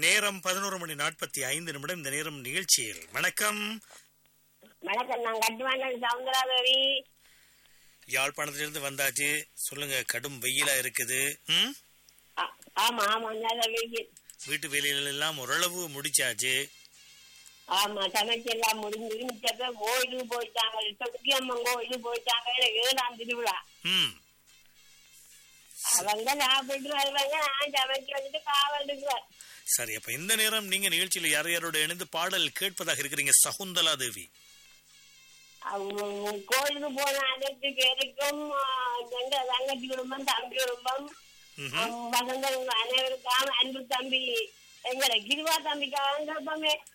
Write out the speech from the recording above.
நேரம் பதினோரு மணி நாற்பத்தி ஐந்து நிமிடம் இந்த நேரம் நிகழ்ச்சியில் வணக்கம் வணக்கம் நான் கட்டுவாண்டன் சவுந்தராதேவி யாழ்ப்பாணத்திலிருந்து வந்தாச்சு சொல்லுங்க கடும் வெயிலா இருக்குது ம் ஆ- ஆமா ஆமா நல்ல வெயில் வீட்டு வேலைகள் எல்லாம் ஓரளவு முடிச்சாச்சு ஆமா சமைச்செல்லாம் முடிஞ்சு மிச்சப்ப கோயிலுக்கு போயிட்டாங்க சொடுக்கி அம்மன் கோயிலுக்கு போயிட்டாங்க ஏழாம் திருவிழா ம் அவங்க சாப்பிட்டு வருவாங்க நான் சமைச்சு வந்துட்டு காவல் இருக்கிறேன் சரி அப்ப இந்த நேரம் நீங்க நிகழ்ச்சியில யார் யாரோட இணைந்து பாடல் கேட்பதாக இருக்கிறீங்க சகுந்தலா தேவி அவங்க கோயிலுக்கு போன அனைத்து பேருக்கும் ஆ, எங்க தங்கச்சி குடும்பம் தம்பி குடும்பம் ம்ஹும். வசந்த அனைவருக்காக அன்பு தம்பி எங்களை கிருவா தம்பிக்காக கேட்போமே